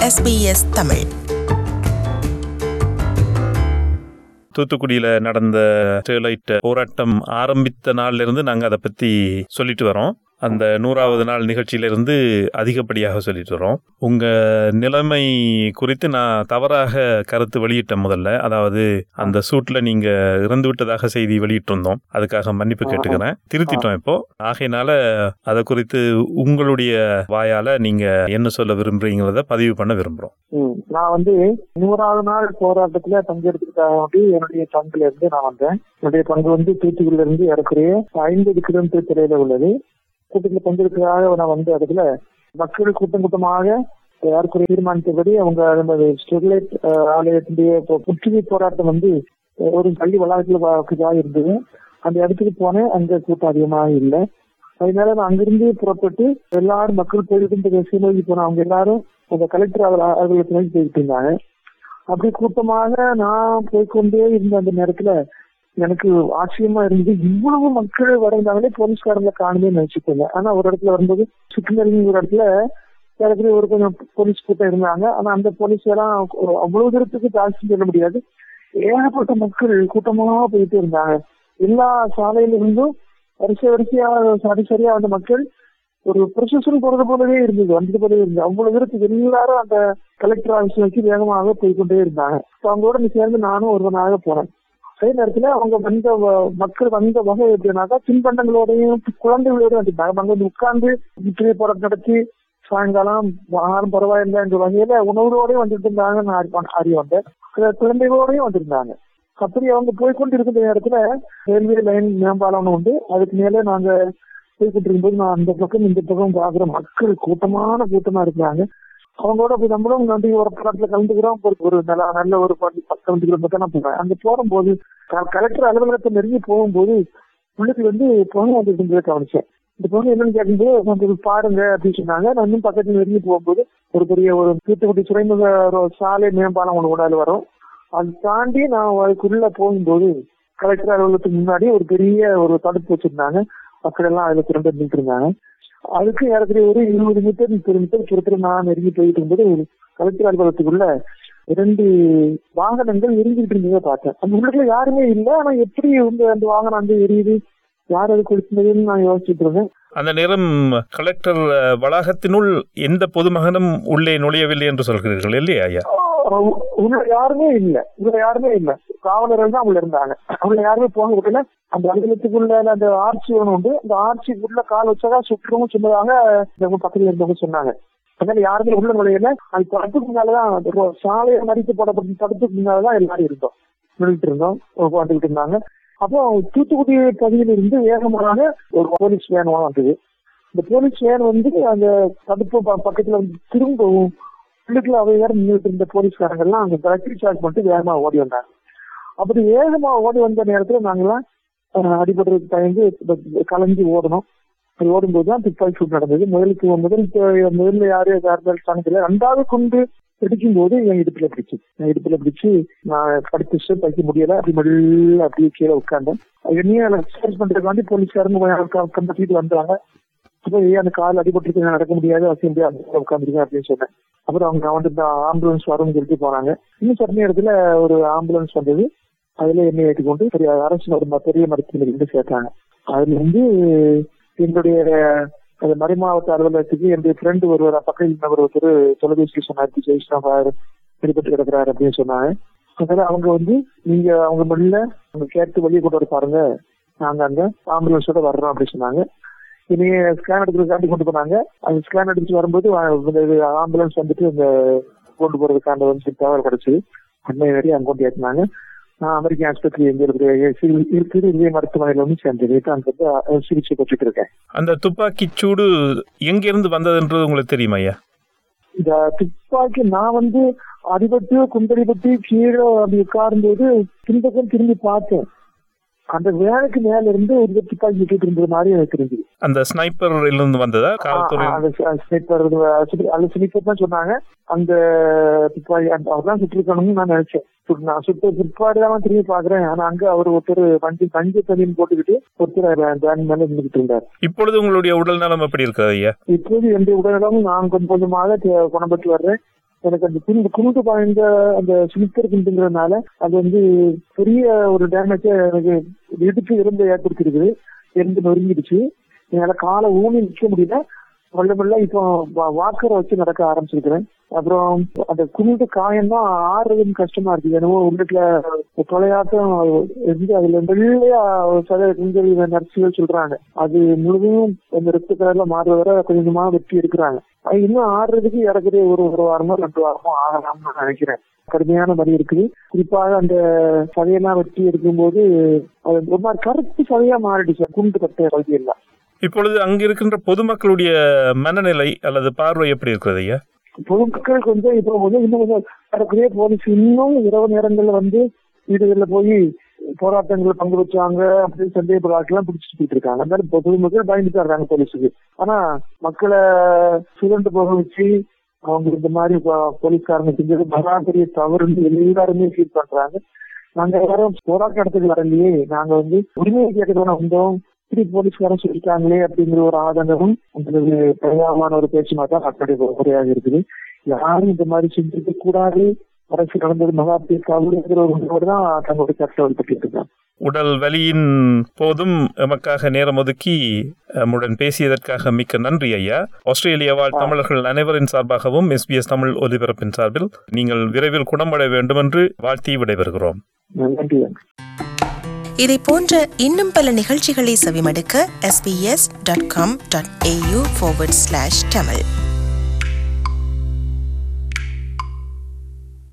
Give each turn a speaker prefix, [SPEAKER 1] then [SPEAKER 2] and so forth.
[SPEAKER 1] SBS Tamil
[SPEAKER 2] தூத்துக்குடியில் நடந்த Sterlite போராட்டம் ஆரம்பித்த நாள்ல இருந்து நாங்கள் அதை பற்றி சொல்லிட்டு வரோம் அந்த நூறாவது நாள் நிகழ்ச்சியிலிருந்து அதிகப்படியாக சொல்லிட்டு வரோம் உங்கள் நிலைமை குறித்து நான் தவறாக கருத்து வெளியிட்டேன் முதல்ல அதாவது அந்த சூட்டில் நீங்கள் இறந்து விட்டதாக செய்தி வெளியிட்டிருந்தோம் அதுக்காக மன்னிப்பு கேட்டுக்கிறேன் திருத்திட்டோம் இப்போ ஆகையினால அதை குறித்து உங்களுடைய வாயால் நீங்கள் என்ன சொல்ல விரும்புறீங்கிறத பதிவு பண்ண விரும்புகிறோம்
[SPEAKER 3] ம். நான் வந்து நூறாவது நாள் போராட்டத்துல பங்கெடுத்துக்காக வேண்டி என்னுடைய பங்குல இருந்து நான் வந்தேன் என்னுடைய பங்கு வந்து தூத்துக்குடியில இருந்து ஏறக்குறைய ஐம்பது கிலோமீட்டர் தொலைவில் உள்ளது கூட்டத்தில் பங்கெடுக்கிறதாக நான் வந்து அதுல மக்கள் கூட்டம் கூட்டமாக ஏறக்குறைய தீர்மானித்தபடி அவங்க அந்த ஸ்டெர்லைட் அஹ், ஆலயத்தினுடைய இப்போ முற்றுகை போராட்டம் வந்து அஹ், ஒரு பள்ளி வளாகத்தில் இருந்தது அந்த இடத்துக்கு போனேன் அங்க கூட்டம் அதிகமாக இல்லை அதனால நான் அங்கிருந்து புறப்பட்டு எல்லாரும் மக்கள் போயிட்டு திசை நோக்கி போன அவங்க எல்லாரும் அந்த கலெக்டர் அவர் அலுவலகத்தை நோக்கி போயிட்டு இருந்தாங்க அப்படி கூட்டமாக நான் போய்க்கொண்டே இருந்த அந்த நேரத்துல எனக்கு ஆச்சரியமா இருந்தது இவ்வளவு மக்கள் வரந்தாங்களே போலீஸ்காரங்களை காணுமே நினைச்சுக்கோங்க ஆனா ஒரு இடத்துல வரும்போது சுற்றுநெருங்கி ஒரு இடத்துல ஏற்கனவே ஒரு கொஞ்சம் போலீஸ் கூட்டம் இருந்தாங்க ஆனா அந்த போலீஸ் எல்லாம் அவ்வளவு தூரத்துக்கு தாழ்ச்சி சொல்ல முடியாது ஏகப்பட்ட மக்கள் கூட்டமா போயிட்டு இருந்தாங்க எல்லா சாலையில இருந்தும் வரிசை வரிசையா சரி சரியா வந்த மக்கள் ஒரு ப்ரொசஸன் போறது போலவே இருந்தது வந்துட்டு போலவே இருந்தது அவ்வளவு தூரத்துக்கு எல்லாரும் அந்த கலெக்டர் ஆஃபீஸ் வச்சு வேகமாக போய்க்கொண்டே இருந்தாங்க So அவங்களோட நீ சேர்ந்து நானும் ஒருவனாக போனேன் அதே நேரத்துல அவங்க வந்த வ- மக்கள் வந்த வகை எப்படின்னாக்கா தின்பண்டங்களோடையும் குழந்தைகளோடையும் வந்துட்டாங்க அவங்க வந்து உட்கார்ந்து முற்றுகை போராட்டம் நடத்தி சாயங்காலம் ஆறும் பரவாயில்லை என்ற வகையில உணவுகளோடயும் வந்துட்டு இருந்தாங்க நான் அறி- அறிய வந்தேன் அதுல குழந்தைகளோடையும் வந்திருந்தாங்க அப்படி அவங்க போய்கொண்டு இருக்கிற நேரத்துல ரயில்வே லைன் மேம்பாலம் ஒண்ணு உண்டு அதுக்கு மேலே நாங்க போய்கிட்டு இருக்கும்போது நான் அந்த பக்கம் இந்த பக்கம் பாக்குற மக்கள் கூட்டமான கூட்டமா இருக்கிறாங்க அவங்களோட போய் நம்மளும் நன்றி ஒரு பக்கத்துல கலந்துக்கிறோம் ஒரு ஒரு நல்ல நல்ல ஒரு பத்து பதினஞ்சு கிலோமீட்டர் நான் போறேன் அங்க போகும்போது க- கலெக்டர் அலுவலகத்தை நெருங்கி போகும்போது உள்ளுக்கு வந்து புகை வந்துட்டு இருந்ததை கவனிச்சேன் இந்த புகை என்னன்னு கேட்கும்போது கொஞ்சம் பாருங்க அப்படின்னு சொன்னாங்க நான் இன்னும் பக்கத்துல நெருங்கி போகும்போது ஒரு பெரிய ஒரு தூத்துக்குடி துறைமுக ஒரு சாலை மேம்பாலம் ஒன்று உடால வரும் அது தாண்டி நான் அதுக்குள்ள போகும்போது கலெக்டர் அலுவலகத்துக்கு முன்னாடி ஒரு பெரிய ஒரு தடுப்பு வச்சிருந்தாங்க மக்கள் எல்லாம் அதுல திரண்டு நின்றுட்டு இருந்தாங்க அதுக்கு ஏறக்குறைய ஒரு இருபது மீட்டர் முப்பது மீட்டர் கிட்டத்தட்ட நான் நெருங்கி போயிட்டு இருக்கும்போது ஒரு கலெக்டர் அலுவலகத்துக்குள்ள இரண்டு வாகனங்கள் எரிஞ்சுக்கிட்டு இருந்ததை பார்த்தேன் அந்த உள்ளுக்குள்ள யாருமே இல்லை ஆனா எப்படி வந்து அந்த வாகனம் வந்து எரியுது யார் அது கொடுத்ததுன்னு நான் யோசிச்சுட்டு இருந்தேன்
[SPEAKER 2] அந்த நேரம் கலெக்டர் அஹ், வளாகத்தினுள் எந்த பொதுமகனும் உள்ளே நுழையவில்லை என்று சொல்கிறீர்கள் இல்லையா ஐயா
[SPEAKER 3] அஹ் உள்ள யாருமே இல்ல உள்ள யாருமே இல்ல காவலர்கள் தான் உள்ள இருந்தாங்க உள்ள யாருமே போக விடல அந்த அலுவலகத்துக்குள்ள அந்த ஆர்ச்சி ஒண்ணு உண்டு அந்த ஆர்ச்சிக்குள்ள கால் வச்சதா சுற்றவும் சொன்னதாக இந்த பக்கத்துல இருந்தவங்க சொன்னாங்க அதனால யாருமே உள்ள நுழையல அந்த தடுப்புக்கு முன்னாலதான் அந்த ரோ- சாலையை மறித்து போடப்பட்ட தடுப்புக்கு முன்னாலதான் எல்லாரும் இருந்தோம் நின்றுட்டு இருந்தோம் வந்துகிட்டு இருந்தாங்க அப்போ தூத்துக்குடி பகுதியில இருந்து வேகமாக ஒரு போலீஸ் வேன் வந்தது இந்த போலீஸ் வேன் வந்து அந்த தடுப்பு ப- பக்கத்துல வந்து திரும்பவும் உள்ளுக்குள்ள அவை வேற நின்றுட்டு இருந்த போலீஸ்காரங்க எல்லாம் அங்க கலெக்டர் சார்ஜ் பண்ணிட்டு வேகமா ஓடி வந்தாங்க அப்படி வேகமா ஓடி வந்த நேரத்துல நாங்கெல்லாம் அஹ், அடிபடுறதுக்கு தயந்து ப- கலைஞ்சு ஓடணும் அப்படி ஓடும்போது தான் துப்பாக்கி சூட் நடந்தது முதலுக்கு முதல் ப- முதல்ல யாரு யாரும் சாணத்துல ரெண்டாவது குண்டு பிடிக்கும் போது என் இடுப்புல பிடிச்சு என் இடுப்புல பிடிச்சு நான் படுத்து ஸ்டெப் வைக்க முடியல அப்படி மெல்ல அப்படியே கீழே உட்காந்தேன் என்னையும் எக்ஸசைஸ் பண்றதுக்காண்டி போலீஸ்காரங்க கொஞ்சம் கம்பத்திட்டு வந்தாங்க அப்போ ஏன் அந்த கால் அடிபட்டு நடக்க முடியாது அவசியம் முடியாது உட்காந்துருக்கேன் அப்படின்னு சொன்னேன் அப்புறம் அவங்க வந்து இந்த ஆம்புலன்ஸ் வரும்னு சொல்லிட்டு போனாங்க இன்னும் சட்ட நேரத்துல ஒரு ஆம்புலன்ஸ் வந்தது அதுல என்னை ஏற்றிக்கொண்டு பெரிய அரசு ஒரு ம- பெரிய மருத்துவமனைக்கு இருந்து சேர்த்தாங்க அதுல இருந்து என்னுடைய அந்த மறைமாவட்ட அலுவலகத்துக்கு என்னுடைய ஃப்ரெண்டு ஒருவர் பக்கத்தில் இருந்தவர் ஒருத்தர் தொலைபேசி சொன்னார் ஜெயிஷ்ணா வெளிப்பட்டு கிடக்குறாரு அப்படின்னு சொன்னாங்க அதனால அவங்க வந்து நீங்க அவங்க மெல்ல அவங்க கேட்டு வெளியே கொண்டு வர பாருங்க நாங்க அங்க ஆம்புலன்ஸோட வர்றோம் அப்படின்னு சொன்னாங்க இனி ஸ்கேன் எடுக்கிறதுக்காண்டி கொண்டு போனாங்க அந்த ஸ்கேன் எடுத்துட்டு வரும்போது ஆம்புலன்ஸ் வந்துட்டு அந்த கொண்டு போறதுக்கான வந்து தகவல் கிடைச்சது அன்னை வரை அங்க கொண்டு ஏற்றினாங்க நான் அமெரிக்கன் ஆஸ்பத்திரி எங்க இருக்கிற சி- இருக்குது இதே மருத்துவமனையில வந்து சேர்ந்தது அங்க வந்து அஹ், சிகிச்சை பெற்றுட்டு இருக்கேன்
[SPEAKER 2] அந்த துப்பாக்கிச் சூடு எங்கிருந்து வந்ததுன்றது உங்களுக்கு தெரியுமா ஐயா
[SPEAKER 3] இந்த துப்பாக்கி நான் வந்து அடிபட்டு குண்டடிபட்டு கீழே அப்படி உட்காரும்போது பின்பக்கம் திரும்பி பார்த்தேன் அந்த வேனுக்கு மேல இருந்து ஒரு துப்பாக்கி விட்டுட்டு இருந்தது மாதிரி எனக்கு தெரிஞ்சது
[SPEAKER 2] அந்த ஸ்னைப்பர் இருந்து வந்ததா காவல்துறை
[SPEAKER 3] ஸ்னிப்பர் அது ஸ்னிப்பர் தான் சொன்னாங்க அந்த துப்பாக்கி அந்த அவர் தான் சுட்டிருக்கணும்னு நான் நினைச்சேன் சுட்டு- நான் சுட்டு பிற்பாடு தான் திரும்பி பாக்குறேன் ஆனா அங்க அவர் ஒருத்தர் மஞ்சள் மஞ்சள் தண்ணின்னு போட்டுக்கிட்டு ஒருத்தர் வேன் மேல இருந்துகிட்டு இருந்தார்
[SPEAKER 2] இப்பொழுது உங்களுடைய உடல் நலம் எப்படி இருக்குது ஐயா
[SPEAKER 3] இப்போது என்னுடைய உடல்நலம் நான் கொஞ்சம் கொஞ்சமாக தே- குணப்பட்டு வர்றேன் எனக்கு அந்த குண்டு குண்டு பாய்ந்த அந்த ஸ்லிப்பர் குண்டுங்கிறதுனால அது வந்து பெரிய ஒரு டேமேஜை எனக்கு இடுப்பு எலும்பு ஏற்படுத்திருக்குது எலும்பு நொறுங்கிடுச்சு என்னால காலை ஊனி நிற்க முடியல மெல்ல மெல்ல இப்போ வாக்கரை வச்சு நடக்க ஆரம்பிச்சிருக்கிறேன் அப்புறம் அந்த குண்டு காயம் தான் ஆறுறதுன்னு கஷ்டமா இருக்கு என்னவோ உள்ளுக்குள்ள தொலையாட்டம் இருந்து அதுல வெள்ளையா சில குஞ்சல் நர்சுகள் சொல்றாங்க அது முழுதும் அந்த ரத்த கலர்ல மாறுற வரை கொஞ்சம் கொஞ்சமா வெட்டி எடுக்கிறாங்க அது இன்னும் ஆடுறதுக்கு இறக்குறது ஒரு ஒரு வாரமோ ரெண்டு வாரமோ ஆகலாம்னு நான் நினைக்கிறேன் கடுமையான வலி இருக்குது குறிப்பாக அந்த சதையெல்லாம் வெட்டி எடுக்கும்போது அது ஒரு மாதிரி கருப்பு சதையா மாறிடுச்சு குண்டு கட்ட பகுதியெல்லாம்
[SPEAKER 2] இப்பொழுது அங்க இருக்கின்ற பொதுமக்களுடைய மனநிலை அல்லது பார்வை எப்படி இருக்கிறது ஐயா
[SPEAKER 3] பொதுமக்கள் கொஞ்சம் இப்போ வந்து இன்னும் கொஞ்சம் வரக்கூடிய போலீஸ் இன்னும் இரவு நேரங்கள்ல வந்து வீடுகளில் போய் போராட்டங்கள் பங்கு வச்சாங்க அப்படின்னு சந்தேகப்படாக்கெல்லாம் பிடிச்சிட்டு போயிட்டு இருக்காங்க அதனால பொதுமக்கள் பயந்துட்டு வர்றாங்க போலீஸுக்கு ஆனா மக்களை சுரண்டு போக வச்சு அவங்க இந்த மாதிரி போலீஸ்காரங்க செஞ்சது மகா பெரிய தவறுன்னு எல்லாருமே ஃபீல் பண்றாங்க நாங்க யாரும் போராட்ட இடத்துக்கு வரலையே நாங்க வந்து உரிமையை கேட்க வந்தோம் இப்படி போலீஸ்காரன் சொல்லிட்டாங்களே அப்படிங்கிற ஒரு ஆதங்கமும் உங்களுக்கு பிரயாமான ஒரு பேச்சு தான் மக்களுடைய குறையாக இருக்குது யாரும் இந்த மாதிரி செஞ்சிருக்க கூடாது அரசு நடந்தது மகா பெரிய தவறுங்கிற ஒரு உணர்வோடு தான் தங்களுடைய கருத்தை வெளிப்பட்டு இருக்காங்க
[SPEAKER 2] உடல் வலியின் போதும் எமக்காக நேரம் ஒதுக்கி நம்முடன் பேசியதற்காக மிக்க நன்றி ஐயா ஆஸ்திரேலியா வாழ் தமிழர்கள் அனைவரின் சார்பாகவும் எஸ்பிஎஸ் தமிழ் ஒலிபரப்பின் சார்பில் நீங்கள் விரைவில் குணமடைய வேண்டும் என்று வாழ்த்தி விடைபெறுகிறோம்
[SPEAKER 3] நன்றி
[SPEAKER 1] இதை போன்ற இன்னும் பல நிகழ்ச்சிகளை செவிமடுக்க sbs.com.au forward slash tamil